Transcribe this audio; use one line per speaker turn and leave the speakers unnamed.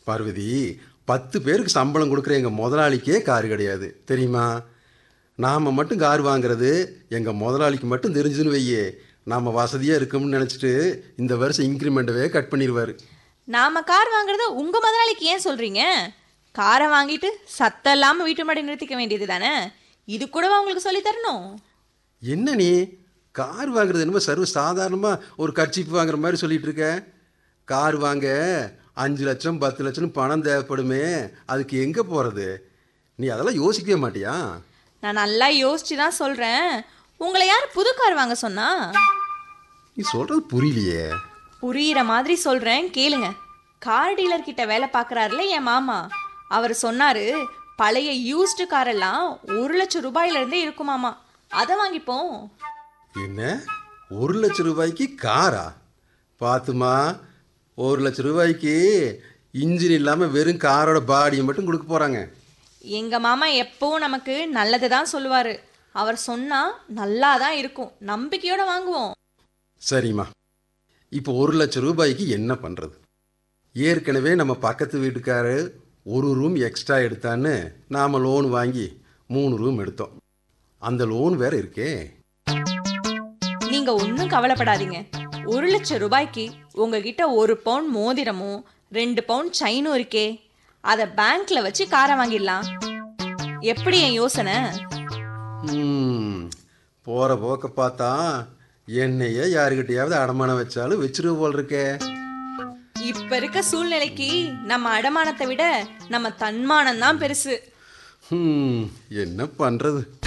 பார்வதி பத்து பேருக்கு சம்பளம் கொடுக்குற எங்கள் முதலாளிக்கே கார் கிடையாது தெரியுமா நாம் மட்டும் கார் வாங்குறது எங்கள் முதலாளிக்கு மட்டும் தெரிஞ்சுன்னு வையே நாம் வசதியாக இருக்கோம்னு நினச்சிட்டு இந்த வருஷம் இன்க்ரிமெண்ட்டவே கட் பண்ணிடுவார்
நாம கார் வாங்குறத உங்க முதலாளிக்கு ஏன் சொல்றீங்க காரை வாங்கிட்டு சத்தம் இல்லாம வீட்டு முன்னாடி நிறுத்திக்க வேண்டியது தானே இது கூடவா உங்களுக்கு சொல்லி தரணும்
என்ன நீ கார் வாங்குறது என்னமோ சர்வ சாதாரணமாக ஒரு கட்சிப்பு வாங்குற மாதிரி சொல்லிட்டு இருக்க கார் வாங்க அஞ்சு லட்சம் பத்து லட்சம் பணம் தேவைப்படுமே அதுக்கு எங்கே போகிறது நீ அதெல்லாம் யோசிக்கவே மாட்டியா
நான் நல்லா யோசிச்சு தான் சொல்றேன் உங்களை யார் புது கார் வாங்க சொன்னா
நீ சொல்கிறது புரியலையே
புரியிற மாதிரி சொல்றேன் கேளுங்க கார் டீலர் கிட்ட வேலை பார்க்கறாருல என் மாமா அவர் சொன்னாரு பழைய யூஸ்டு காரெல்லாம் ஒரு லட்சம் ரூபாயில இருந்தே இருக்குமாமா அதை வாங்கிப்போம்
என்ன ஒரு லட்சம் ரூபாய்க்கு காரா பார்த்துமா ஒரு லட்சம் ரூபாய்க்கு இன்ஜின் இல்லாமல் வெறும் காரோட பாடியை மட்டும் கொடுக்க போகிறாங்க
எங்க மாமா எப்பவும் நமக்கு நல்லதை தான் சொல்லுவாரு அவர் சொன்னா நல்லா தான் இருக்கும் நம்பிக்கையோட வாங்குவோம்
சரிம்மா இப்போ ஒரு லட்சம் ரூபாய்க்கு என்ன பண்ணுறது ஏற்கனவே நம்ம பக்கத்து வீட்டுக்காரு ஒரு ரூம் எக்ஸ்ட்ரா எடுத்தான்னு நாம் லோன் வாங்கி மூணு ரூம் எடுத்தோம் அந்த லோன் வேற இருக்கே
நீங்க ஒன்றும் கவலைப்படாதீங்க ஒரு லட்சம் ரூபாய்க்கு உங்ககிட்ட ஒரு பவுன் மோதிரமும் ரெண்டு பவுன் செயினும் இருக்கே அதை பேங்க்ல வச்சு காரை வாங்கிடலாம் எப்படி என் யோசனை
ம், போற போக்க பார்த்தா என்னையே யாருக்கிட்டையாவது அடமானம் வச்சாலும் வச்சிருவ போல் இருக்கே
இப்ப இருக்க சூழ்நிலைக்கு நம்ம அடமானத்தை விட நம்ம தன்மானம் தான் பெருசு
ம், என்ன பண்ணுறது